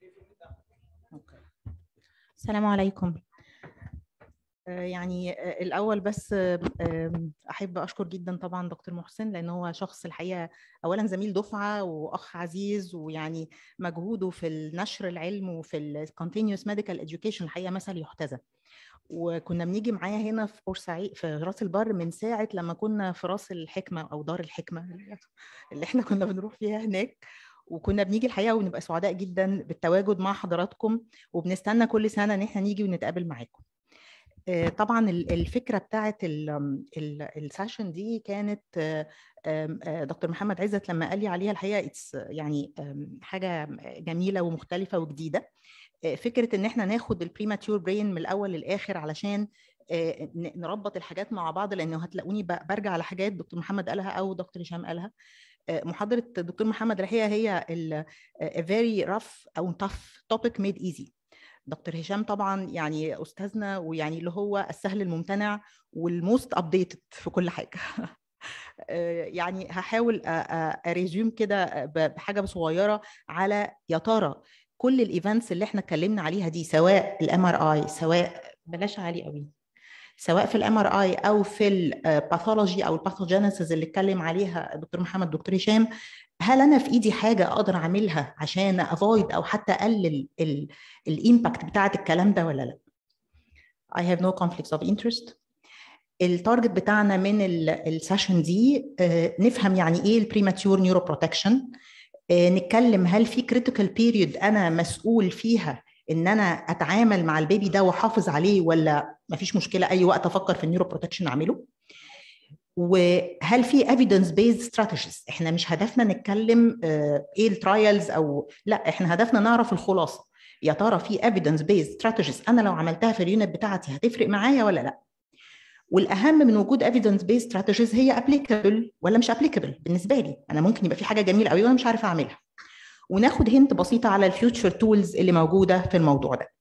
السلام عليكم يعني الاول بس احب اشكر جدا طبعا دكتور محسن لان هو شخص الحقيقه اولا زميل دفعه واخ عزيز ويعني مجهوده في النشر العلم وفي الكونتينيوس ميديكال اديوكيشن الحقيقه مثل يحتذى وكنا بنيجي معاه هنا في بورسعيد في راس البر من ساعه لما كنا في راس الحكمه او دار الحكمه اللي احنا كنا بنروح فيها هناك وكنا بنيجي الحقيقه ونبقى سعداء جدا بالتواجد مع حضراتكم وبنستنى كل سنه ان احنا نيجي ونتقابل معاكم طبعا الفكره بتاعه السيشن دي كانت دكتور محمد عزت لما قال لي عليها الحقيقه يعني حاجه جميله ومختلفه وجديده فكره ان احنا ناخد البريماتيور برين من الاول للاخر علشان نربط الحاجات مع بعض لانه هتلاقوني برجع على حاجات دكتور محمد قالها او دكتور هشام قالها محاضره الدكتور محمد الحقيقه هي ال very rough او tough topic made easy دكتور هشام طبعا يعني استاذنا ويعني اللي هو السهل الممتنع والموست ابديتد في كل حاجه يعني هحاول اريزيوم كده بحاجه صغيره على يا ترى كل الايفنتس اللي احنا اتكلمنا عليها دي سواء الام ار اي سواء بلاش عالي قوي سواء في الام ار اي او في الباثولوجي او الباثوجينيسيس اللي اتكلم عليها الدكتور محمد دكتور هشام هل انا في ايدي حاجه اقدر اعملها عشان افويد او حتى اقلل الامباكت بتاعه الكلام ده ولا لا I have no conflicts of interest التارجت بتاعنا من السيشن دي نفهم يعني ايه البريماتيور نيورو بروتكشن نتكلم هل في كريتيكال بيريود انا مسؤول فيها ان انا اتعامل مع البيبي ده واحافظ عليه ولا مفيش مشكله اي وقت افكر في النيورو بروتكشن اعمله وهل في evidence based strategies احنا مش هدفنا نتكلم ايه الترايلز او لا احنا هدفنا نعرف الخلاصه يا ترى في evidence based strategies انا لو عملتها في اليونت بتاعتي هتفرق معايا ولا لا والاهم من وجود evidence based strategies هي applicable ولا مش applicable بالنسبه لي انا ممكن يبقى في حاجه جميله قوي وانا مش عارفه اعملها وناخد هنت بسيطه على الفيوتشر تولز اللي موجوده في الموضوع ده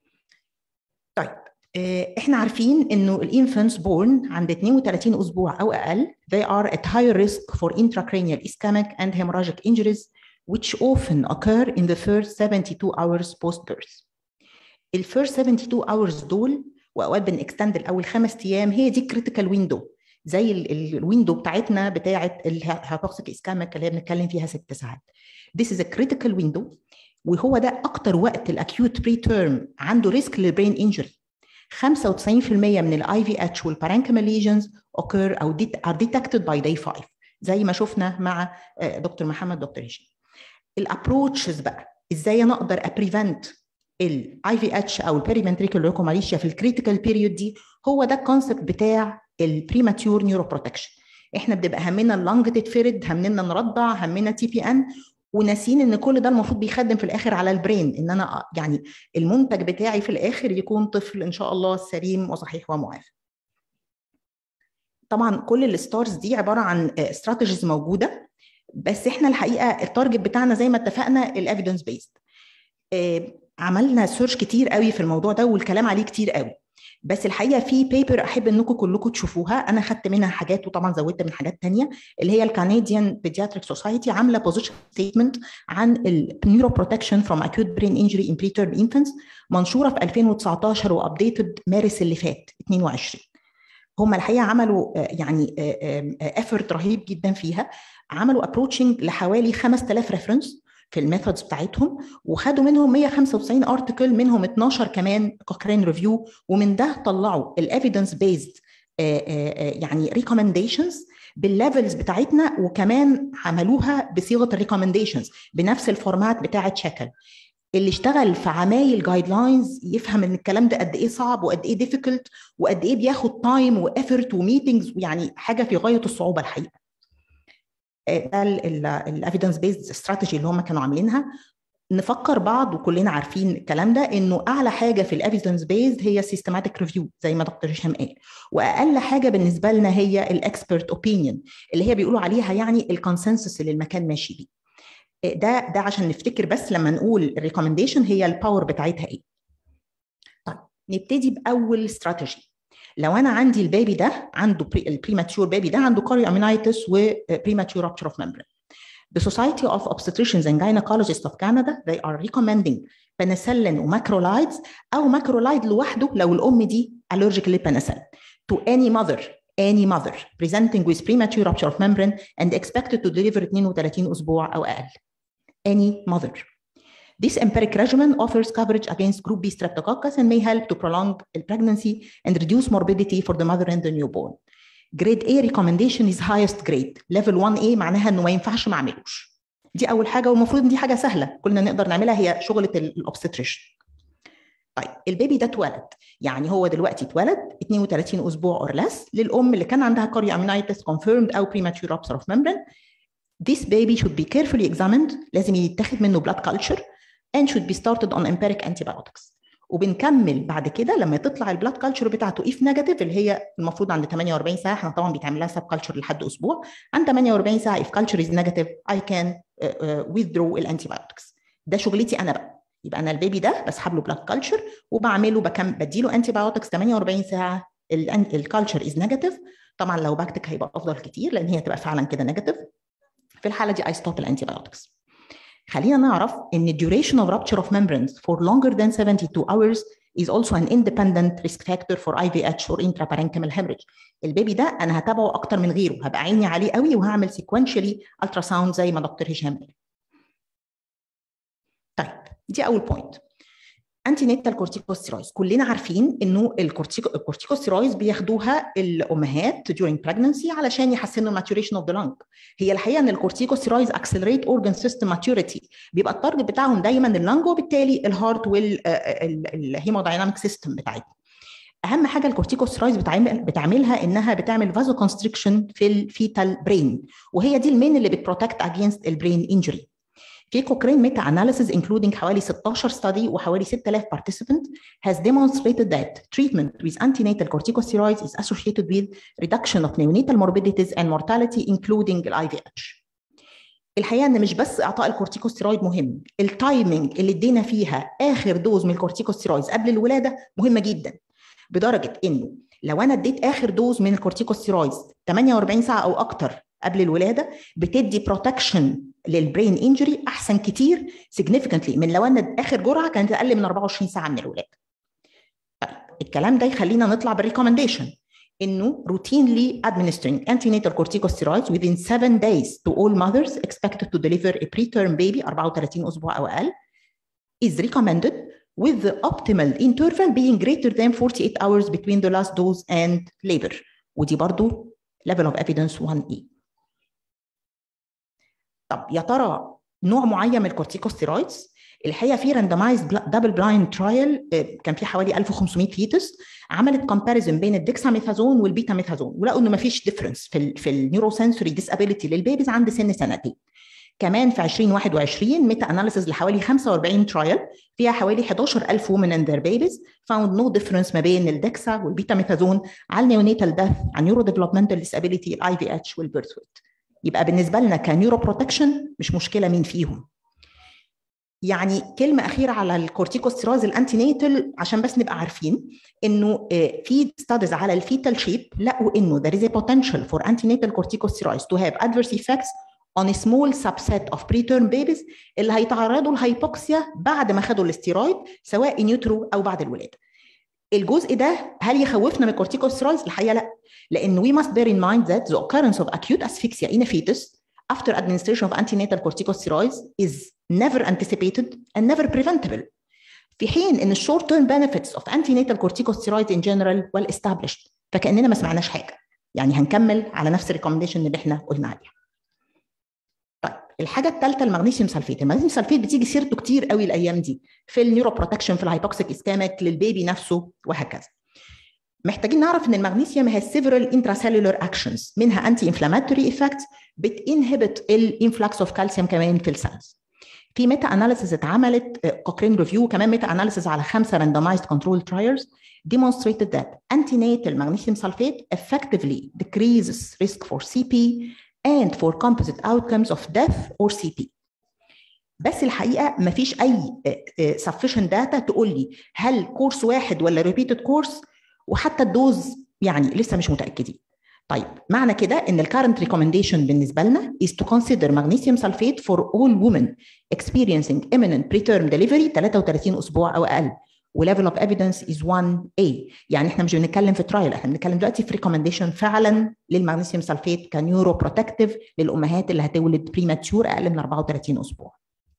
طيب احنا عارفين انه الانفانتس بورن عند 32 اسبوع او اقل they are at higher risk for intracranial ischemic and hemorrhagic injuries which often occur in the first 72 hours post birth. ال first 72 hours دول واوقات بنكستند الاول خمس ايام هي دي الكريتيكال ويندو زي الويندو بتاعتنا بتاعه الهايبوكسيك اسكاميك اللي هي بنتكلم فيها ست ساعات. This is a critical window وهو ده اكتر وقت الاكيوت بري تيرم عنده ريسك للبرين انجري 95% من الاي في اتش والبارانكيمال ليجنز occur او are detected by day 5 زي ما شفنا مع دكتور محمد دكتور هشام الابروتشز بقى ازاي انا اقدر ابريفنت الاي في اتش او البيريمنتريكال لوكوماليشيا في الكريتيكال بيريود دي هو ده الكونسبت بتاع البريماتيور نيورو بروتكشن احنا بنبقى همنا اللنج تتفرد همنا نرضع همنا تي بي ان وناسين ان كل ده المفروض بيخدم في الاخر على البرين ان انا يعني المنتج بتاعي في الاخر يكون طفل ان شاء الله سليم وصحيح ومعافى طبعا كل الستارز دي عباره عن استراتيجيز موجوده بس احنا الحقيقه التارجت بتاعنا زي ما اتفقنا الافيدنس بيست عملنا سيرش كتير قوي في الموضوع ده والكلام عليه كتير قوي بس الحقيقه في بيبر احب انكم كلكم تشوفوها انا خدت منها حاجات وطبعا زودت من حاجات تانية اللي هي الكنديان بيدياتريك سوسايتي عامله بوزيشن ستيتمنت عن النيورو بروتكشن فروم اكيوت برين انجري ان بريتيرم انفانتس منشوره في 2019 وابديتد مارس اللي فات 22 هم الحقيقه عملوا يعني افورت رهيب جدا فيها عملوا ابروتشنج لحوالي 5000 ريفرنس في الميثودز بتاعتهم وخدوا منهم 195 ارتكل منهم 12 كمان كوكرين ريفيو ومن ده طلعوا الايفيدنس بيزد يعني ريكومنديشنز بالليفلز بتاعتنا وكمان عملوها بصيغه الريكومنديشنز بنفس الفورمات بتاع شكل اللي اشتغل في عمايل جايد لاينز يفهم ان الكلام ده قد ايه صعب وقد ايه ديفيكولت وقد ايه بياخد تايم وافورت وميتنجز يعني حاجه في غايه الصعوبه الحقيقه ده الافيدنس بيزد استراتيجي اللي هم كانوا عاملينها نفكر بعض وكلنا عارفين الكلام ده انه اعلى حاجه في الافيدنس بيزد هي سيستماتيك ريفيو زي ما دكتور هشام قال واقل حاجه بالنسبه لنا هي الاكسبرت اوبينيون اللي هي بيقولوا عليها يعني الكونسنسس اللي المكان ماشي بيه ده ده عشان نفتكر بس لما نقول الريكومنديشن هي الباور بتاعتها ايه طيب نبتدي باول استراتيجي لو انا عندي البيبي ده عنده البريماتشور بيبي ده عنده كاريو امينايتس وبريماتشور رابتشر اوف ممبرين The Society of Obstetricians and Gynecologists of Canada they are recommending penicillin وماكرولايدز أو ماكرولايد لوحده لو الأم دي allergic للبنسلين to any mother any mother presenting with premature rupture of membrane and expected to deliver 32 أسبوع أو أقل any mother This empiric regimen offers coverage against group B streptococcus and may help to prolong the pregnancy and reduce morbidity for the mother and the newborn. Grade A recommendation is highest grade. Level 1A معناها انه ما ينفعش ما اعملوش. دي اول حاجه والمفروض ان دي حاجه سهله كلنا نقدر نعملها هي شغله الاوبستريشن. طيب البيبي ده اتولد يعني هو دلوقتي اتولد 32 اسبوع اور لس للام اللي كان عندها كاريو امينايتس confirmed او premature rupture of membrane. This baby should be carefully examined لازم يتاخد منه blood culture and should be started on empiric antibiotics. وبنكمل بعد كده لما تطلع البلاد كلتشر بتاعته اف نيجاتيف اللي هي المفروض عند 48 ساعه احنا طبعا بيتعمل لها سب كلتشر لحد اسبوع عند 48 ساعه اف كلتشر از نيجاتيف اي كان withdraw الانتي بايوتكس ده شغلتي انا بقى يبقى انا البيبي ده بسحب له بلاد كلتشر وبعمله بكم بديله انتي بايوتكس 48 ساعه الكلتشر از نيجاتيف طبعا لو باكتك هيبقى افضل كتير لان هي تبقى فعلا كده نيجاتيف في الحاله دي اي ستوب الانتي بايوتكس خلينا نعرف ان duration of rupture of membranes for longer than 72 hours is also an independent risk factor for IVH or intraparenchymal hemorrhage. البيبي ده انا هتابعه اكتر من غيره هبقى عيني عليه قوي وهعمل sequentially ultrasound زي ما دكتور هشام قال. طيب دي اول بوينت. انتي نيتال كورتيكوستيرويدز كلنا عارفين انه الكورتيكوستيرويدز بياخدوها الامهات during pregnancy علشان يحسنوا maturation of the lung هي الحقيقه ان الكورتيكوستيرويدز accelerate organ system maturity بيبقى التارجت بتاعهم دايما اللنج وبالتالي الهارت والهيمودايناميك سيستم بتاعتنا اهم حاجه الكورتيكوستيرويدز بتعمل بتعملها انها بتعمل فازو كونستريكشن في الفيتال برين وهي دي المين اللي بتبروتكت اجينست البرين انجري في كوكرين ميتا اناليسيز including حوالي 16 study وحوالي 6000 participant has demonstrated that treatment with antenatal corticosteroids is associated with reduction of neonatal morbidities and mortality including ال IVH. الحقيقه ان مش بس اعطاء الكورتيكوستيرويد مهم التايمنج اللي ادينا فيها اخر دوز من الكورتيكوستيرويدز قبل الولاده مهمه جدا بدرجه انه لو انا اديت اخر دوز من الكورتيكوستيرويدز 48 ساعه او اكتر قبل الولاده بتدي بروتكشن للبرين انجري احسن كتير significantly من لو ان اخر جرعه كانت اقل من 24 ساعه من الولاده. طيب الكلام ده يخلينا نطلع بالريكومنديشن انه routinely administering antenatal corticosteroids within 7 days to all mothers expected to deliver a preterm baby 34 اسبوع او اقل is recommended with the optimal interval being greater than 48 hours between the last dose and labor ودي برضو level of evidence 1E. طب يا ترى نوع معين من الكورتيكوستيرويدز الحقيقه في راندمايز دبل بلايند ترايل كان في حوالي 1500 فيتس عملت كومباريزون بين الدكساميثازون والبيتاميثازون ولقوا انه ما فيش ديفرنس في ال في النيوروسنسوري ديسابيليتي للبيبيز عند سن سنتين كمان في 2021 ميتا اناليسيز لحوالي 45 ترايل فيها حوالي 11000 وومن اند ذير بيبيز فاوند نو ديفرنس ما بين الدكسا والبيتاميثازون على النيونيتال ديث على النيورو ديفلوبمنتال ديسابيليتي الاي في اتش والبيرث ويت يبقى بالنسبه لنا كنيورو بروتكشن مش مشكله مين فيهم يعني كلمه اخيره على الكورتيكوستيرويدز الانتينيتال عشان بس نبقى عارفين انه في ستاديز على الفيتال شيب لقوا انه there is a potential for antenatal corticosteroids to have adverse effects on a small subset of preterm babies اللي هيتعرضوا لهايبوكسيا بعد ما خدوا الاستيرويد سواء نيوترو او بعد الولاده. الجزء ده هل يخوفنا من الكورتيكوستيرويدز؟ الحقيقه لا لان we must bear in mind that the occurrence of acute asphyxia in a fetus after administration of antenatal corticosteroids is never anticipated and never preventable. في حين ان الشورت تيرم benefits of antenatal corticosteroids in general well established فكاننا ما سمعناش حاجه يعني هنكمل على نفس الريكومنديشن اللي احنا قلنا عليها. طيب الحاجه الثالثه المغنيسيوم سلفيت، المغنيسيوم سلفيت بتيجي سيرته كتير قوي الايام دي في النيورو بروتكشن في الهايبوكسيك اسكامك للبيبي نفسه وهكذا. محتاجين نعرف ان المغنيسيوم has several intracellular actions منها انتي انفلاماتوري effects بتنهبت الانفلكس اوف كالسيوم كمان في السيلز. في ميتا اناليسيز اتعملت كوكرين ريفيو كمان ميتا اناليسيز على خمسه randomized control trials demonstrated that antenatal magnesium sulfate effectively decreases risk for CP and for composite outcomes of death or CP. بس الحقيقه ما فيش اي sufficient data تقول لي هل كورس واحد ولا repeated كورس وحتى الدوز يعني لسه مش متاكدين. طيب معنى كده ان الكارنت ريكومنديشن بالنسبه لنا is to consider magnesium sulfate for all women experiencing imminent preterm delivery 33 اسبوع او اقل وليفل اوف ايفيدنس از 1A يعني احنا مش بنتكلم في ترايل احنا بنتكلم دلوقتي في ريكومنديشن فعلا للمغنيسيوم سلفيت كنيورو بروتكتيف للامهات اللي هتولد بريماتشور اقل من 34 اسبوع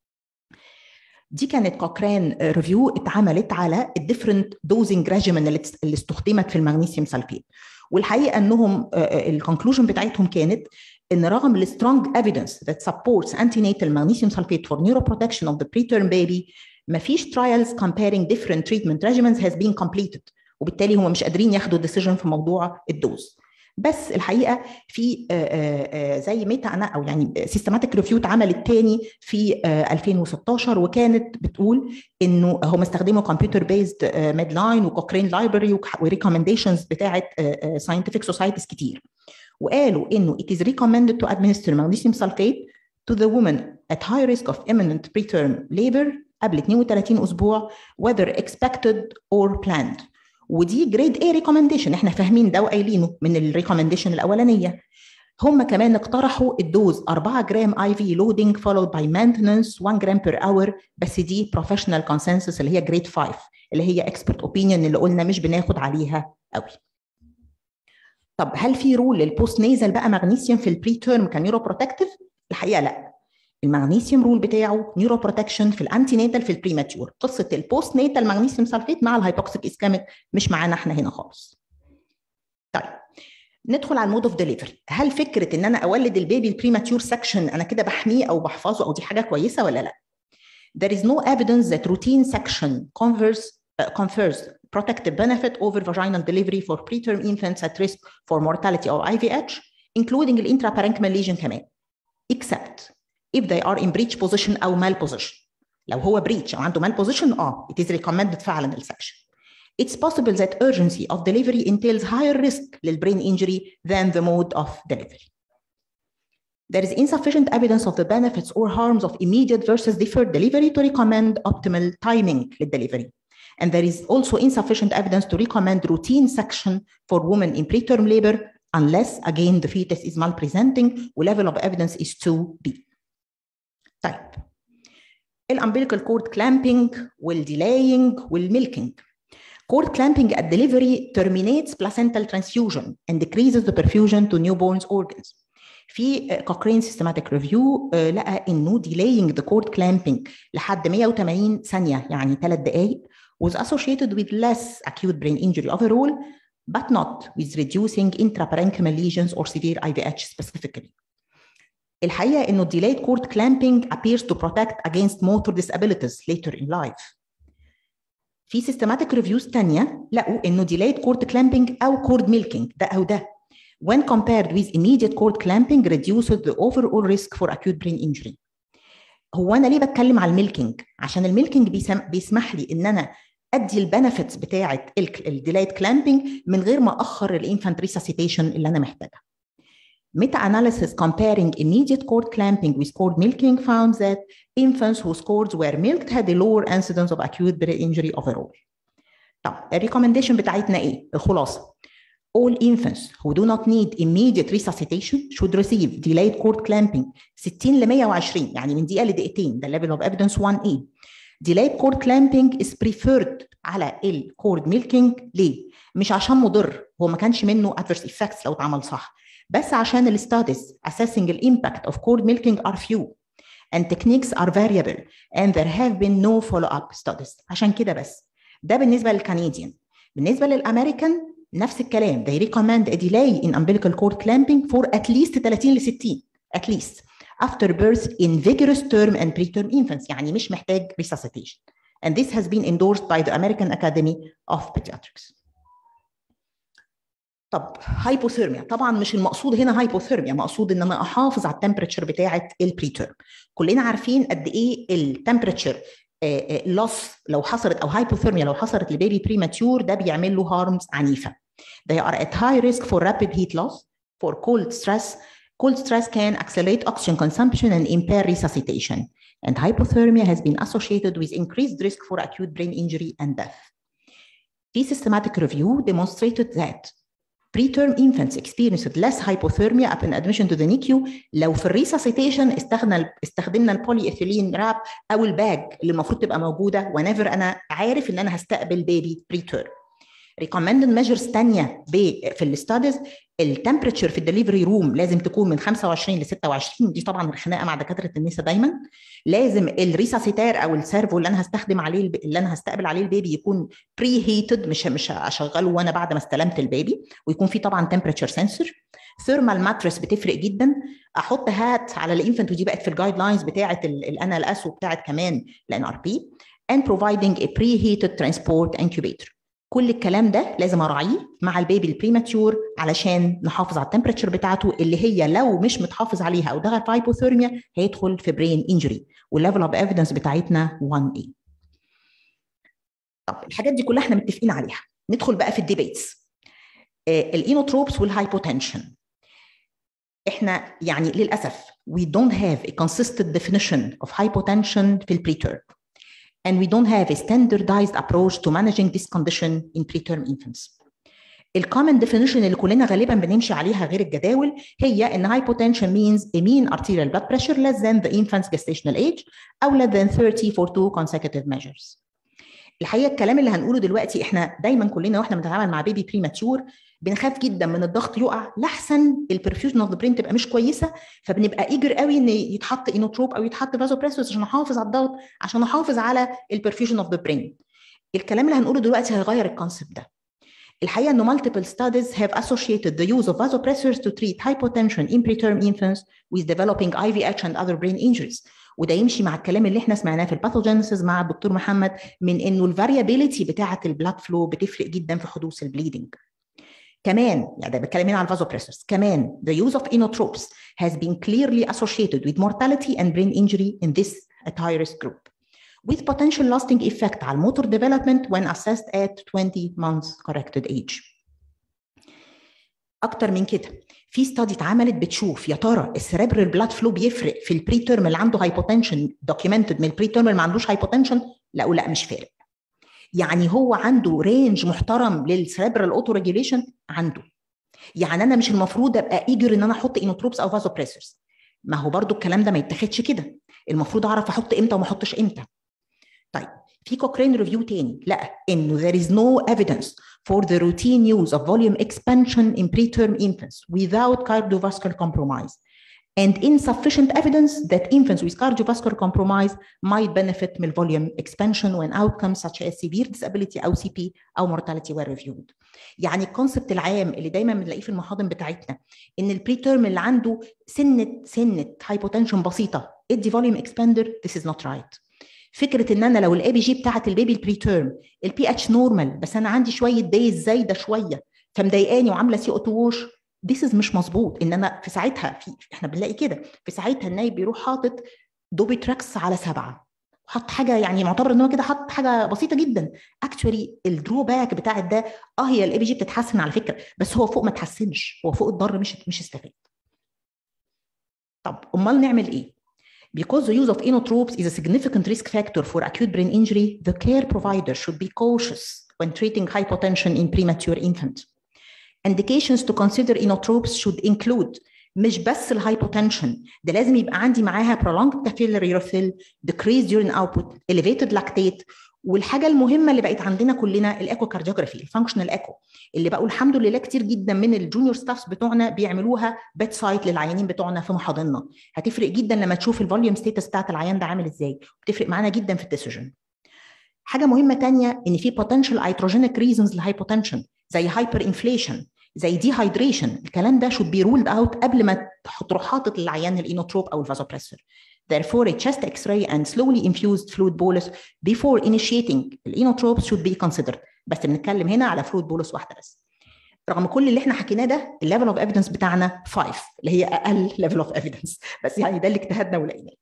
دي كانت كوكران ريفيو اتعملت على الديفرنت دوزنج ريجيمن اللي استخدمت في المغنيسيوم سلفيت والحقيقه انهم الكونكلوجن بتاعتهم كانت ان رغم السترونج evidence that supports antenatal magnesium sulfate for neuroprotection of the preterm baby مفيش trials comparing different treatment regimens has been completed وبالتالي هم مش قادرين ياخدوا decision في موضوع الدوز بس الحقيقه في زي ميتا انا او يعني سيستماتيك ريفيو اتعملت تاني في 2016 وكانت بتقول انه هم استخدموا كمبيوتر بيزد ميد لاين وكوكرين لايبرري وريكومنديشنز بتاعه ساينتفك سوسايتيز كتير وقالوا انه it is recommended to administer magnesium sulfate to the woman at high risk of imminent preterm labor قبل 32 اسبوع whether expected or planned ودي جريد A ريكومنديشن احنا فاهمين ده وقايلينه من الريكومنديشن الاولانيه هم كمان اقترحوا الدوز 4 جرام اي في لودنج followed by maintenance 1 جرام بير اور بس دي بروفيشنال كونسنسس اللي هي جريد 5 اللي هي اكسبرت اوبينيون اللي قلنا مش بناخد عليها قوي طب هل في رول للبوست نيزل بقى مغنيسيوم في البري تيرم كنيورو بروتكتيف الحقيقه لا المغنيسيوم رول بتاعه نيورو بروتكشن في الانتي ناتال في البريماتيور قصه البوست ناتال مغنيسيوم سلفيت مع الهايبوكسيك اسكاميك مش معانا احنا هنا خالص طيب ندخل على المود اوف ديليفري هل فكره ان انا اولد البيبي البريماتيور سكشن انا كده بحميه او بحفظه او دي حاجه كويسه ولا لا there is no evidence that routine section confers, uh, confers protective benefit over vaginal delivery for preterm infants at risk for mortality or IVH including the intraparenchymal lesion كمان except if they are in breech position او mal position لو هو breech او عنده mal position اه it is recommended فعلا السكشن It's possible that urgency of delivery entails higher risk للbrain injury than the mode of delivery. There is insufficient evidence of the benefits or harms of immediate versus deferred delivery to recommend optimal timing للدليفري. And there is also insufficient evidence to recommend routine section for women in preterm labor unless, again, the fetus is malpresenting level of evidence is 2B. طيب الامبليكال كورد كلامبينج والديلاينج والميلكينج cord clamping at delivery terminates placental transfusion and decreases the perfusion to newborn's organs. في كوكرين سيستماتيك ريفيو لقى انه delaying the cord clamping لحد 180 ثانيه يعني ثلاث دقائق was associated with less acute brain injury overall but not with reducing intraparenchymal lesions or severe IVH specifically. الحقيقه انه delayed cord clamping appears to protect against motor disabilities later in life. في سيستماتيك ريفيوز تانية لقوا انه delayed cord clamping او cord milking ده او ده when compared with immediate cord clamping reduces the overall risk for acute brain injury. هو انا ليه بتكلم على الميلكينج؟ عشان الميلكينج بيسم... بيسمح لي ان انا ادي البنفيتس بتاعه الديلايد كلامبينج من غير ما اخر الانفانت ريساسيتيشن اللي انا محتاجها. Meta analysis comparing immediate cord clamping with cord milking found that infants whose cords were milked had a lower incidence of acute brain injury overall. طب الريكومنديشن بتاعتنا ايه؟ الخلاصه All infants who do not need immediate resuscitation should receive delayed cord clamping 60 ل 120 يعني من دقيقه لدقيقتين ده level of evidence 1A. Delayed cord clamping is preferred على الكورد ميلكينج ليه؟ مش عشان مضر هو ما كانش منه adverse effects لو اتعمل صح بس عشان الستاديز assessing the impact of cord milking are few and techniques are variable and there have been no follow-up studies عشان كده بس ده بالنسبة للكنديان بالنسبة للأمريكان نفس الكلام they recommend a delay in umbilical cord clamping for at least 30 ل 60 at least after birth in vigorous term and preterm infants يعني مش محتاج resuscitation and this has been endorsed by the American Academy of Pediatrics طب هايبوثيرميا طبعا مش المقصود هنا هايبوثيرميا مقصود ان انا احافظ على التمبريتشر بتاعه البريتيرم كلنا عارفين قد ايه التمبريتشر لوس لو حصلت او هايبوثيرميا لو حصلت لبيبي بريماتيور ده بيعمل له هارمز عنيفه they are at high risk for rapid heat loss for cold stress cold stress can accelerate oxygen consumption and impair resuscitation and hypothermia has been associated with increased risk for acute brain injury and death. The systematic review demonstrated that preterm infants experienced less hypothermia upon admission to the NICU لو في الريساسيتيشن استخدمنا استخدمنا البولي ايثيلين راب او الباج اللي المفروض تبقى موجوده whenever انا عارف ان انا هستقبل بيبي preterm recommended measures ثانيه في الستاديز التمبريتشر في الدليفري روم لازم تكون من 25 ل 26 دي طبعا الخناقه مع دكاتره النساء دايما لازم الريساسيتار او السيرفو اللي انا هستخدم عليه اللي انا هستقبل عليه البيبي يكون بري هيتد مش مش هشغله وانا بعد ما استلمت البيبي ويكون في طبعا تمبريتشر سنسور ثيرمال ماتريس بتفرق جدا احط هات على الانفنت ودي بقت في الجايد لاينز بتاعه الان ال اس وبتاعه كمان الان ار بي and providing a preheated transport incubator كل الكلام ده لازم اراعيه مع البيبي البريماتيور علشان نحافظ على التمبريتشر بتاعته اللي هي لو مش متحافظ عليها او دخل في هايبوثيرميا هيدخل في برين انجري والليفل اوف ايفيدنس بتاعتنا 1A. طب الحاجات دي كلها احنا متفقين عليها ندخل بقى في الديبيتس الانوتروبس والهايبوتنشن احنا يعني للاسف we don't have a consistent definition of hypotension في البريتيرم and we don't have a standardized approach to managing this condition in preterm infants. الكومن definition اللي كلنا غالبا بنمشي عليها غير الجداول هي ان hypotension means a mean arterial blood pressure less than the infant's gestational age او less than 30 for two consecutive measures. الحقيقه الكلام اللي هنقوله دلوقتي احنا دايما كلنا واحنا بنتعامل مع بيبي بريماتيور بنخاف جدا من الضغط يقع لاحسن البرفيوجن اوف ذا برين تبقى مش كويسه فبنبقى ايجر قوي ان يتحط انوتروب او يتحط فازوبريسوس عشان نحافظ على الضغط عشان نحافظ على البرفيوجن اوف ذا برين الكلام اللي هنقوله دلوقتي هيغير الكونسيبت ده الحقيقه انه multiple studies have associated the use of vasopressors to treat hypotension in preterm infants with developing IVH and other brain injuries وده يمشي مع الكلام اللي احنا سمعناه في الباثوجينيسيس مع الدكتور محمد من انه الفاريابيليتي بتاعه البلاد فلو بتفرق جدا في حدوث البليدنج كمان يعني ده بتكلم هنا عن الفازوبريسورز كمان the use of inotropes has been clearly associated with mortality and brain injury in this at high risk group with potential lasting effect على motor development when assessed at 20 months corrected age. أكتر من كده في ستادي اتعملت بتشوف يا ترى السيريبرال بلاد فلو بيفرق في البري تيرم اللي عنده هايبوتنشن دوكيومنتد من البري تيرم اللي ما عندوش هايبوتنشن لا لا مش فارق يعني هو عنده رينج محترم للسيريبرال اوتو ريجوليشن عنده يعني انا مش المفروض ابقى ايجر ان انا احط انوتروبس او فازوبريسورز ما هو برضو الكلام ده ما يتاخدش كده المفروض اعرف احط امتى وما احطش امتى طيب في كوكرين ريفيو تاني لقى انه there is no evidence for the routine use of volume expansion in preterm infants without cardiovascular compromise and insufficient evidence that infants with cardiovascular compromise might benefit from volume expansion when outcomes such as severe disability او CP او mortality were reviewed. يعني الكونسبت العام اللي دايما بنلاقيه في المحاضن بتاعتنا ان البري تيرم اللي عنده سنه سنه هايبوتنشن بسيطه ادي فوليوم اكسباندر this is not right. فكره ان انا لو الاي بي جي بتاعت البيبي البري تيرم البي اتش نورمال بس انا عندي شويه دايز زايده شويه فمضايقاني وعامله سي او 2 ووش ذيس از مش مظبوط ان انا في ساعتها في احنا بنلاقي كده في ساعتها النايب بيروح حاطط دوبي تراكس على سبعه حط حاجه يعني معتبر ان هو كده حط حاجه بسيطه جدا اكشولي الدرو باك بتاعت ده اه هي الاي بي جي بتتحسن على فكره بس هو فوق ما تحسنش هو فوق الضر مش مش استفاد طب امال نعمل ايه Because the use of inotropes is a significant risk factor for acute brain injury, the care provider should be cautious when treating hypotension in premature infant. Indications to consider inotropes should include مش بس الهايبوتنشن ده لازم يبقى عندي معاها prolonged capillary refill, decreased urine output, elevated lactate والحاجه المهمه اللي بقت عندنا كلنا الايكو كارديوجرافي الفانكشنال ايكو اللي بقوا الحمد لله كتير جدا من الجونيور ستافز بتوعنا بيعملوها بيت سايت للعيانين بتوعنا في محاضننا هتفرق جدا لما تشوف الفوليوم ستيتس بتاعت العيان ده عامل ازاي بتفرق معانا جدا في الديسيجن حاجه مهمه تانية ان في potential iatrogenic reasons للهايبوتنشن زي هايبر انفليشن زي دي هايدريشن الكلام ده should be ruled out قبل ما تروح حاطط للعيان الانوتروب او الفازوبريسور Therefore, a chest X-ray and slowly infused fluid bolus before initiating الانوتروبس should be considered. بس بنتكلم هنا على فلويد بولس واحده بس. رغم كل اللي احنا حكيناه ده الليفل اوف ايفيدنس بتاعنا 5 اللي هي اقل ليفل اوف ايفيدنس بس يعني ده اللي اجتهدنا ولقيناه.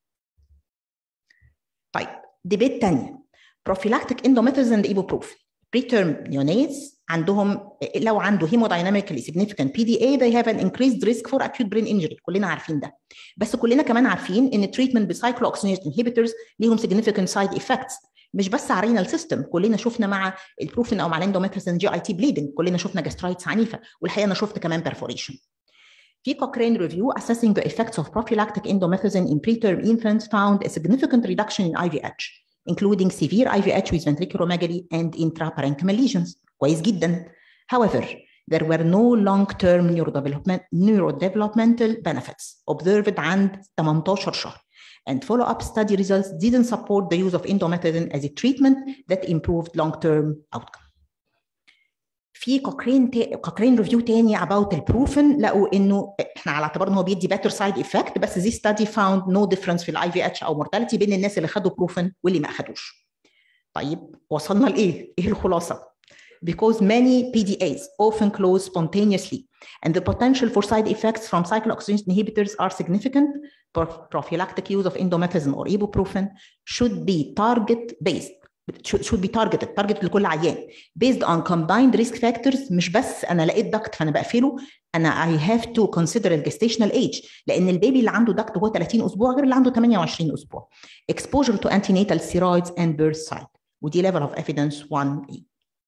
طيب ديبيت ثانيه prophylactic endometriosis and ibuprofen. preterm neonates عندهم لو عنده hemodynamically significant PDA they have an increased risk for acute brain injury كلنا عارفين ده بس كلنا كمان عارفين ان التريتمنت بسايكلوكسينيز inhibitors ليهم significant side effects مش بس على الرينال سيستم كلنا شفنا مع البروفين او مع الاندوميتريزن جي اي تي بليدنج كلنا شفنا جاسترايتس عنيفه والحقيقه انا شفت كمان perforation في Cochrane review assessing the effects of prophylactic endomethacin in preterm infants found a significant reduction in IVH including severe IVH with ventriculomegaly and intraparenchymal lesions كويس جدا however there were no long-term neurodevelopment, neurodevelopmental benefits observed عند 18 شهر and follow-up study results didn't support the use of endomethacin as a treatment that improved long-term outcome. في كوكرين تا... كوكرين ريفيو تاني about البروفن لقوا انه احنا على اعتبار ان هو بيدي better side effect بس this study found no difference في الاي في اتش او mortality بين الناس اللي خدوا بروفن واللي ما اخدوش. طيب وصلنا لايه؟ ايه الخلاصه؟ because many PDAs often close spontaneously and the potential for side effects from cyclooxygenase inhibitors are significant. Prophylactic use of endomethacin or ibuprofen should be target based should be targeted target لكل عيان based on combined risk factors مش بس انا لقيت دكت فانا بقفله انا I have to consider الجستيشنال age لان البيبي اللي عنده دكت وهو 30 اسبوع غير اللي عنده 28 اسبوع exposure to antenatal steroids and birth site ودي level of evidence 1A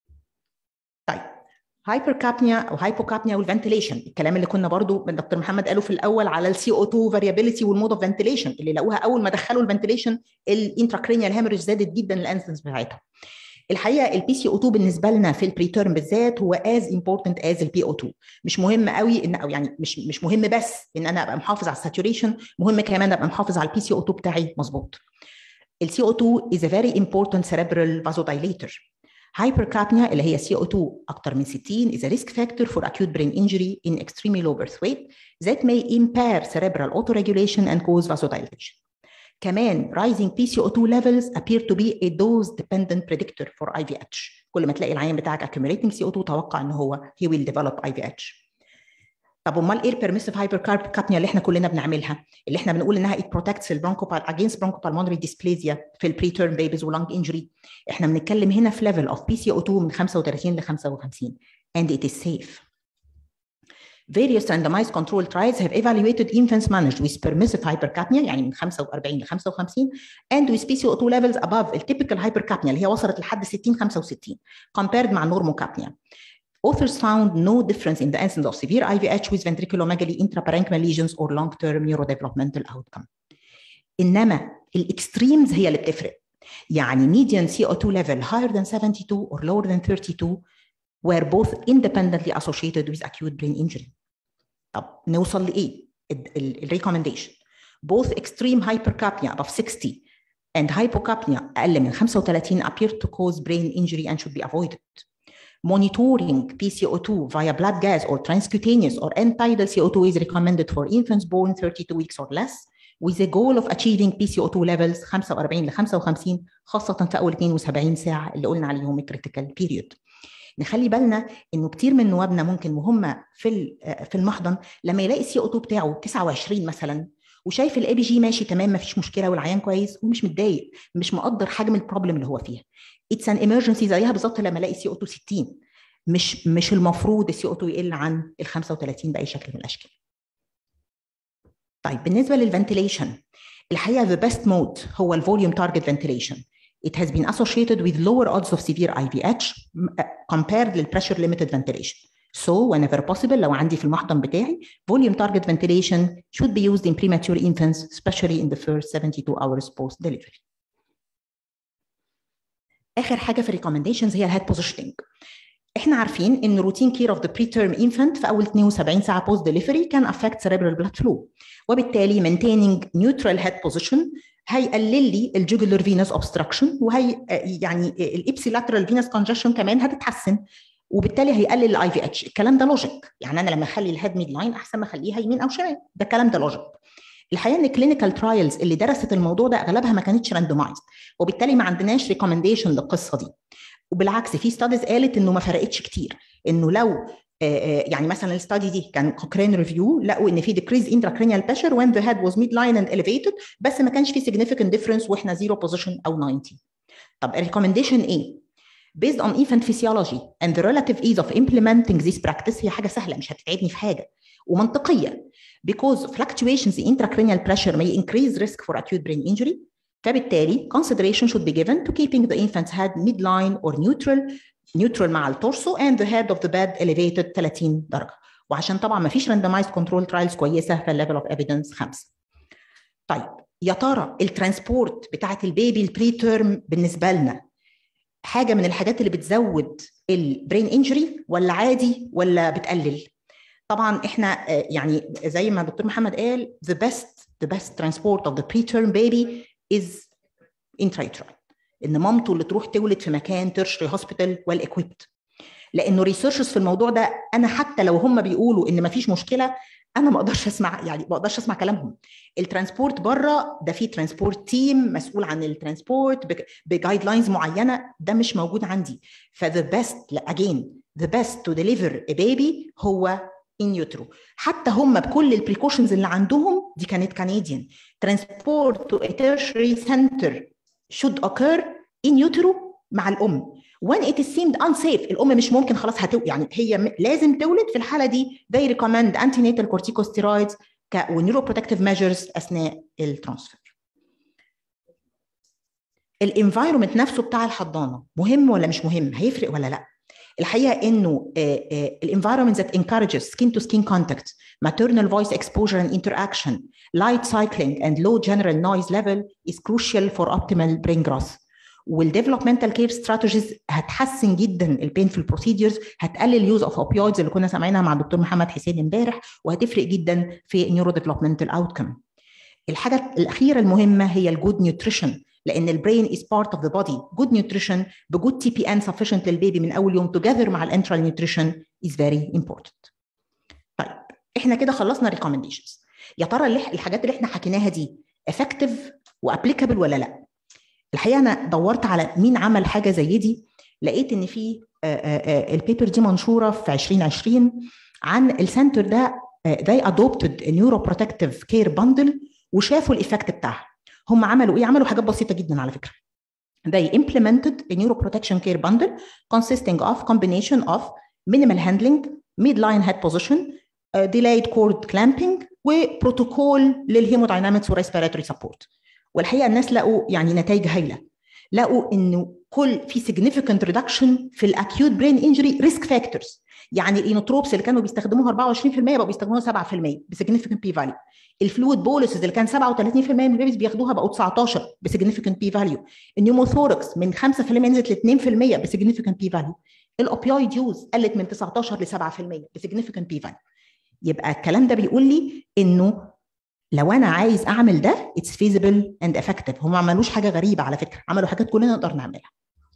طيب هايبركابنيا او هايبوكابنيا والفنتيليشن الكلام اللي كنا برضو من دكتور محمد قاله في الاول على السي او 2 فاريابيليتي والمود اوف فنتيليشن اللي لقوها اول ما دخلوا الفنتيليشن الانتراكرينيال هامرج زادت جدا الانسنس بتاعتها الحقيقه البي سي او 2 بالنسبه لنا في البريتيرم بالذات هو از امبورتنت از البي او 2 مش مهم قوي ان او يعني مش مش مهم بس ان انا ابقى محافظ على الساتوريشن مهم كمان ابقى محافظ على البي سي او 2 بتاعي مظبوط السي او 2 is a very important cerebral vasodilator Hypercapnia اللي هي CO2 أكتر من 60 is a risk factor for acute brain injury in extremely low birth weight that may impair cerebral autoregulation and cause vasodilation. كمان rising PCO2 levels appear to be a dose-dependent predictor for IVH. كل ما تلاقي العيان بتاعك accumulating CO2 توقع إن هو he will develop IVH. طب امال ايه البيرميسيف هايبركابنيا اللي احنا كلنا بنعملها اللي احنا بنقول انها it protects البرونكوبال against bronchopulmonary dysplasia في البري تيرم بيبيز ولانج انجري احنا بنتكلم هنا في ليفل اوف بي سي او 2 من 35 ل 55 and it is safe Various randomized controlled trials have evaluated infants managed with permissive hypercapnia يعني من 45 ل 55 and with PCO2 levels above الtypical hypercapnia اللي هي وصلت لحد 60 65 compared مع normocapnia. Authors found no difference in the incidence of severe IVH with ventriculomegaly, intraparenchymal lesions or long-term neurodevelopmental outcome. إنما الإكستريمز هي اللي بتفرق. يعني median CO2 level higher than 72 or lower than 32 were both independently associated with acute brain injury. طب نوصل لإيه؟ الريكومنديشن. Both extreme hypercapnia above 60 and hypocapnia أقل من 35 appear to cause brain injury and should be avoided. monitoring PCO2 via blood gas or transcutaneous or end-tidal CO2 is recommended for infants born 32 weeks or less with the goal of achieving PCO2 levels 45 ل 55 خاصة في أول 72 ساعة اللي قلنا عليهم الكريتيكال بيريود. نخلي بالنا انه كتير من نوابنا ممكن وهم في في المحضن لما يلاقي السي او 2 بتاعه 29 مثلا وشايف الاي بي جي ماشي تمام ما فيش مشكله والعيان كويس ومش متضايق مش مقدر حجم البروبلم اللي هو فيها اتس ان ايمرجنسي زيها بالظبط لما الاقي سي او 2 60 مش مش المفروض السي او 2 يقل عن ال 35 باي شكل من الاشكال طيب بالنسبه للفنتيليشن الحقيقه the best mode هو الفوليوم تارجت ventilation it has been associated with lower odds of severe IVH compared للpressure limited ventilation So whenever possible لو عندي في المحضن بتاعي volume target ventilation should be used in premature infants especially in the first 72 hours post delivery. آخر حاجة في recommendations هي الهيد positioning. احنا عارفين ان روتين كير اوف ذا بري تيرم انفانت في اول 72 ساعه بوست ديليفري كان افكت سيريبرال بلاد فلو وبالتالي maintaining neutral head position هيقلل لي الجوجلر فينس اوبستراكشن وهي يعني الابسيلاترال فينس كونجكشن كمان هتتحسن وبالتالي هيقلل الاي في اتش الكلام ده لوجيك يعني انا لما اخلي الهيد ميد لاين احسن ما اخليها يمين او شمال ده الكلام ده لوجيك الحقيقه ان الكلينيكال ترايلز اللي درست الموضوع ده اغلبها ما كانتش راندومايزد وبالتالي ما عندناش ريكومنديشن للقصه دي وبالعكس في ستاديز قالت انه ما فرقتش كتير انه لو يعني مثلا الستادي دي كان كوكرين ريفيو لقوا ان في decrease intracranial pressure when the head was midline and elevated بس ما كانش في significant difference واحنا زيرو بوزيشن او 90 طب الريكومنديشن ايه؟ based on infant physiology and the relative ease of implementing this practice هي حاجه سهله مش هتتعبني في حاجه ومنطقيه because fluctuations in intracranial pressure may increase risk for acute brain injury فبالتالي consideration should be given to keeping the infant's head midline or neutral neutral مع التورسو and the head of the bed elevated 30 درجه وعشان طبعا ما فيش randomized control trials كويسه فالليفل اوف evidence خمسه. طيب يا ترى الترانسبورت بتاعت البيبي البري تيرم بالنسبه لنا حاجه من الحاجات اللي بتزود البرين انجري ولا عادي ولا بتقلل؟ طبعا احنا يعني زي ما دكتور محمد قال the best the best transport of the preterm baby is intrauterine ان مامته اللي تروح تولد في مكان ترشري هوسبيتال ويل equipped لانه ريسيرشز في الموضوع ده انا حتى لو هم بيقولوا ان ما فيش مشكله انا ما اقدرش اسمع يعني ما اقدرش اسمع كلامهم الترانسبورت بره ده في ترانسبورت تيم مسؤول عن الترانسبورت بجايد لاينز معينه ده مش موجود عندي فذا بيست اجين ذا بيست تو ديليفر ا بيبي هو ان يوترو حتى هم بكل البريكوشنز اللي عندهم دي كانت كنديان ترانسبورت تو tertiary center should occur in utero مع الام when it is seemed unsafe الام مش ممكن خلاص هتو يعني هي م... لازم تولد في الحاله دي they recommend antenatal corticosteroids ك ونيوروبروتكتيف measures اثناء الترانسفير الانفايرمنت نفسه بتاع الحضانه مهم ولا مش مهم هيفرق ولا لا الحقيقه انه الانفايرمنت that encourages skin to skin contact maternal voice exposure and interaction light cycling and low general noise level is crucial for optimal brain growth والديفلوبمنتال كير ستراتيجيز هتحسن جدا البينفul بروسيدرز هتقلل يوز اوف اوبيويدز اللي كنا سامعينها مع الدكتور محمد حسين امبارح وهتفرق جدا في نيورو ديفلوبمنتال اوتكم الحاجه الاخيره المهمه هي الجود نيوتريشن لان البرين از بارت اوف ذا بودي جود نيوتريشن بجود تي بي ان سفيشنت للبيبي من اول يوم توجذر مع الانترال نيوتريشن از فيري امبورتنت طيب احنا كده خلصنا ريكومنديشنز يا ترى الحاجات اللي احنا حكيناها دي افكتيف وابليكابل ولا لا الحقيقه انا دورت على مين عمل حاجه زي دي لقيت ان في البيبر دي منشوره في 2020 عن السنتر ده they adopted a neuroprotective care bundle وشافوا الايفكت بتاعها هم عملوا ايه عملوا حاجات بسيطه جدا على فكره they implemented a neuroprotection care bundle consisting of combination of minimal handling midline head position uh, delayed cord clamping وبروتوكول للهيموداينامكس والريسبيراتوري سبورت والحقيقه الناس لقوا يعني نتائج هايله لقوا انه كل في significant reduction في الاكيوت برين انجري ريسك فاكتورز يعني الانوتروبس اللي كانوا بيستخدموها 24% بقوا بيستخدموها 7% بسيجنفيكانت بي فاليو الفلويد بوليسز اللي كان 37% من البيبيز بياخدوها بقوا 19 بسيجنفيكانت بي فاليو النيوموثوركس من 5% نزلت ل 2% بسيجنفيكانت بي فاليو الاوبيويد يوز قلت من 19 ل 7% بسيجنفيكانت بي فاليو يبقى الكلام ده بيقول لي انه لو انا عايز اعمل ده اتس فيزبل اند افكتيف هم ما عملوش حاجه غريبه على فكره عملوا حاجات كلنا نقدر نعملها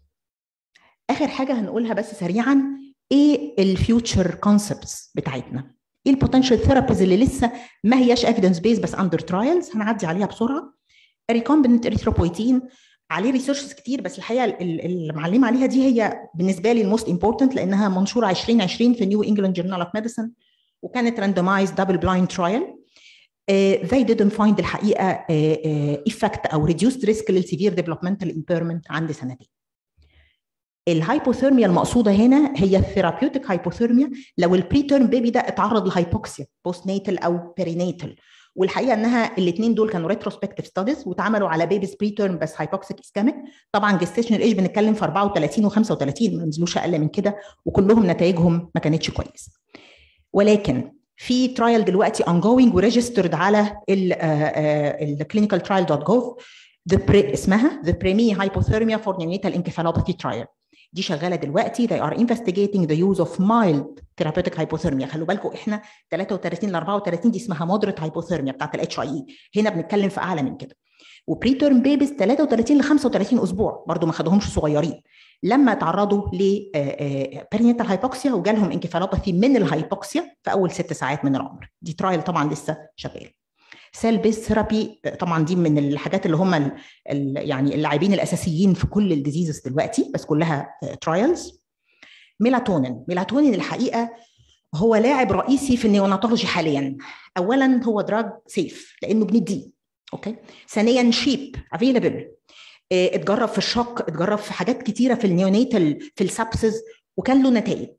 اخر حاجه هنقولها بس سريعا ايه الفيوتشر كونسبتس بتاعتنا ايه البوتنشال ثيرابيز اللي لسه ما هياش ايفيدنس بيز بس اندر ترايلز هنعدي عليها بسرعه ريكومبنت اريثروبويتين عليه ريسيرشز كتير بس الحقيقه اللي معلم عليها دي هي بالنسبه لي الموست امبورتنت لانها منشوره 2020 في نيو انجلاند جورنال اوف ميديسن وكانت راندمايز دبل بلايند ترايل they didn't find الحقيقه effect او reduced risk للسيفير developmental impairment عند سنتين. الهايبوثيرميا المقصوده هنا هي الثيرابيوتيك هايبوثيرميا لو البري تيرم بيبي ده اتعرض لهايبوكسيا بوست ناتال او بيريناتال والحقيقه انها الاثنين دول كانوا ريتروسبكتيف ستاديز واتعملوا على بيبيز بري تيرم بس هايبوكسيك اسكاميك طبعا جستيشنال ايج بنتكلم في 34 و35 ما نزلوش اقل من كده وكلهم نتائجهم ما كانتش كويسه. ولكن في ترايل دلوقتي ongoing وريجسترد على الكلينيكال ترايل دوت جوف اسمها The Premi Hypothermia for Neonatal Encephalopathy Trial دي شغاله دلوقتي they are investigating the use of mild therapeutic hypothermia خلوا بالكم احنا 33 ل 34 دي اسمها moderate hypothermia بتاعت الاتش اي هنا بنتكلم في اعلى من كده وبري تيرم بيبيز 33 ل 35 اسبوع برضو ما خدوهمش صغيرين لما تعرضوا ل بيرينيتال هايبوكسيا وجالهم انكفالوباثي من الهايبوكسيا في اول ست ساعات من العمر دي ترايل طبعا لسه شغال سيل بيس ثيرابي طبعا دي من الحاجات اللي هم ال ال يعني اللاعبين الاساسيين في كل الديزيزز دلوقتي بس كلها ترايلز ميلاتونين ميلاتونين الحقيقه هو لاعب رئيسي في النيوناتولوجي حاليا اولا هو دراج سيف لانه بنديه اوكي ثانيا شيب افيلبل اتجرب في الشوك اتجرب في حاجات كتيره في النيونيتال في السابسز وكان له نتائج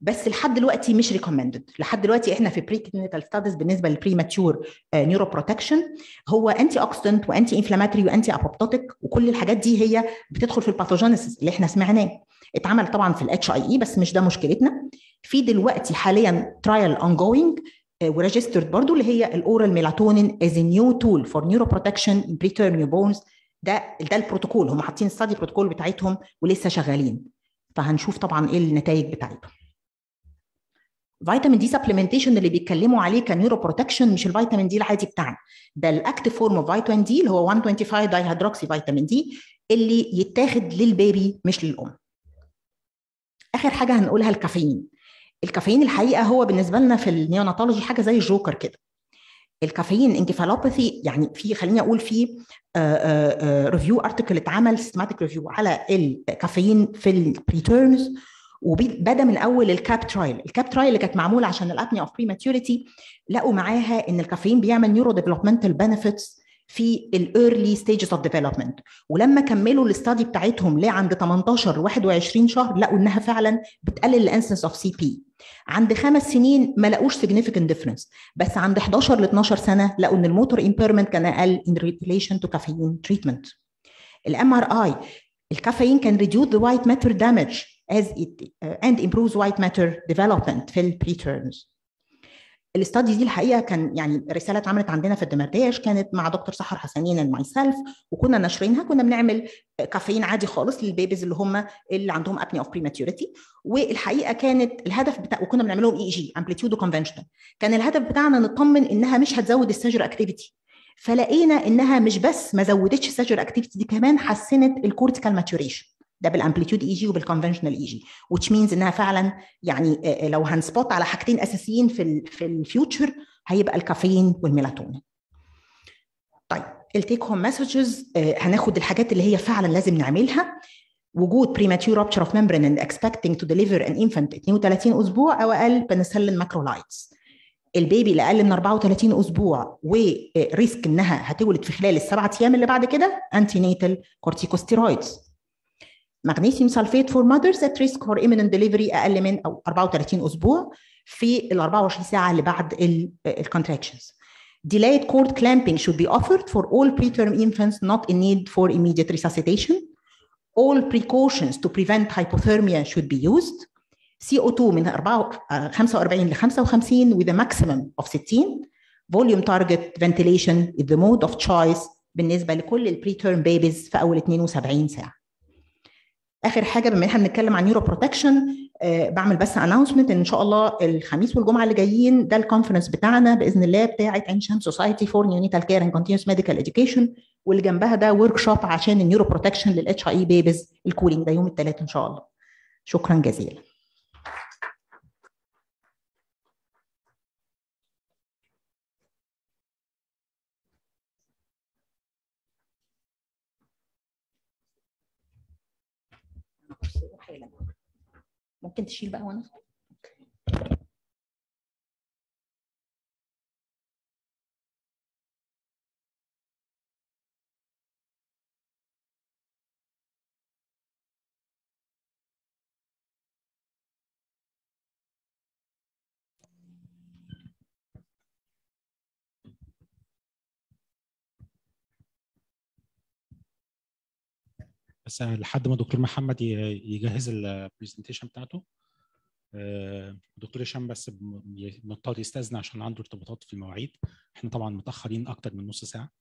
بس لحد دلوقتي مش ريكومندد لحد دلوقتي احنا في بري كلينيكال ستاديز بالنسبه للبريماتيور نيورو بروتكشن هو انتي اوكسيدنت وانتي انفلاماتوري وانتي ابوبتوتيك وكل الحاجات دي هي بتدخل في الباثوجينيسيس اللي احنا سمعناه اتعمل طبعا في الاتش اي اي بس مش ده مشكلتنا في دلوقتي حاليا ترايل اون جوينج وريجسترد برضو اللي هي الاورال ميلاتونين از نيو تول فور نيورو بروتكشن ان بريتيرم نيو بونز ده ده البروتوكول هم حاطين الستادي بروتوكول بتاعتهم ولسه شغالين فهنشوف طبعا ايه النتائج بتاعتهم فيتامين دي سبلمنتيشن اللي بيتكلموا عليه كنيورو بروتكشن مش الفيتامين دي العادي بتاعنا ده الاكتيف فورم اوف فيتامين دي اللي هو 125 داي هيدروكسي فيتامين دي اللي يتاخد للبيبي مش للام اخر حاجه هنقولها الكافيين الكافيين الحقيقه هو بالنسبه لنا في النيوناتولوجي حاجه زي الجوكر كده الكافيين انكفالوباثي يعني في خليني اقول في ريفيو ارتكل اتعمل سيستماتيك ريفيو على الكافيين في البريتيرمز وبدا من اول الكاب ترايل الكاب ترايل اللي كانت معموله عشان الابني اوف بريماتوريتي لقوا معاها ان الكافيين بيعمل نيورو ديفلوبمنتال بنفيتس في الايرلي ستيجز اوف ديفلوبمنت ولما كملوا الاستادي بتاعتهم لعند 18 ل 21 شهر لقوا انها فعلا بتقلل الانسنس اوف سي بي عند خمس سنين ما لقوش significant difference بس عند 11 ل 12 سنه لقوا ان الموتور امبيرمنت كان اقل in relation to caffeine treatment الام ار اي الكافيين كان reduce the white matter damage as it uh, and improves white matter development في البريتيرمز الاستادي دي الحقيقه كان يعني رساله اتعملت عندنا في الدمرداش كانت مع دكتور سحر حسنين اند ماي سيلف وكنا ناشرينها كنا بنعمل كافيين عادي خالص للبيبيز اللي هم اللي عندهم ابني اوف بريماتوريتي والحقيقه كانت الهدف بتاع وكنا بنعمل لهم اي جي امبليتيود وكونفنشنال كان الهدف بتاعنا نطمن انها مش هتزود السيجر اكتيفيتي فلقينا انها مش بس ما زودتش السيجر اكتيفيتي دي كمان حسنت الكورتيكال ماتوريشن ده بالامبليتيود اي جي وبالكونفنشنال اي جي which means انها فعلا يعني لو هنسبوت على حاجتين اساسيين في ال في الفيوتشر هيبقى الكافيين والميلاتونين. طيب التيك هوم مسجز هناخد الحاجات اللي هي فعلا لازم نعملها وجود premature rupture of membrane and expecting to deliver an infant 32 اسبوع او اقل بنسلين ماكرولايتس. البيبي اللي اقل من 34 اسبوع وريسك انها هتولد في خلال السبعة ايام اللي بعد كده انتي ناتال كورتيكوستيرويدز. مغنيسيوم سلفيت فور ماذرز ات ريسك فور imminent delivery اقل من او 34 اسبوع في ال 24 ساعه اللي بعد الكونتراكشنز. Delayed cord clamping should be offered for all preterm infants not in need for immediate resuscitation. All precautions to prevent hypothermia should be used. CO2 من 45 ل 55 with a maximum of 60. Volume target ventilation is the mode of choice بالنسبة لكل البريتيرم بيبيز في أول 72 ساعة. اخر حاجه بما ان احنا بنتكلم عن نيورو بروتكشن أه بعمل بس اناونسمنت ان ان شاء الله الخميس والجمعه اللي جايين ده الكونفرنس بتاعنا باذن الله بتاعه عين شمس سوسايتي فور نيونيتال كير اند كونتينوس ميديكال اديوكيشن واللي جنبها ده ورك شوب عشان النيورو بروتكشن للاتش اي بيبيز الكولينج ده يوم الثلاث ان شاء الله شكرا جزيلا ممكن تشيل بقى وانا بس لحد ما دكتور محمد يجهز البرزنتيشن بتاعته دكتور هشام بس مضطر يستاذن عشان عنده ارتباطات في المواعيد احنا طبعا متاخرين اكتر من نص ساعه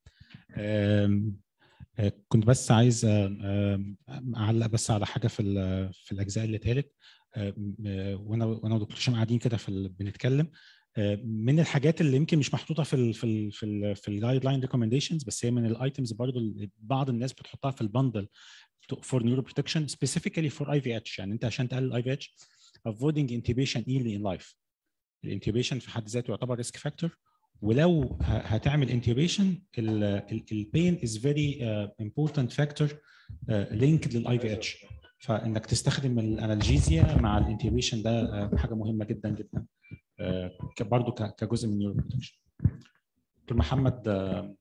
كنت بس عايز اعلق بس على حاجه في في الاجزاء اللي اتقالت وانا وانا ودكتور هشام قاعدين كده في بنتكلم من الحاجات اللي يمكن مش محطوطه في ال في ال في ال في الجايد لاين ريكومنديشنز بس هي من الايتمز برضو اللي بعض الناس بتحطها في البندل فور نيورو بروتكشن سبيسيفيكالي فور اي في اتش يعني انت عشان تقلل الاي في اتش avoiding intubation early in life الانتيوبيشن في حد ذاته يعتبر ريسك فاكتور ولو هتعمل انتيوبيشن البين از فيري امبورتنت فاكتور لينكد للاي في اتش فانك تستخدم الانالجيزيا مع الانتيوبيشن ده حاجه مهمه جدا جدا برضه كجزء من نيورو بروتكشن دكتور محمد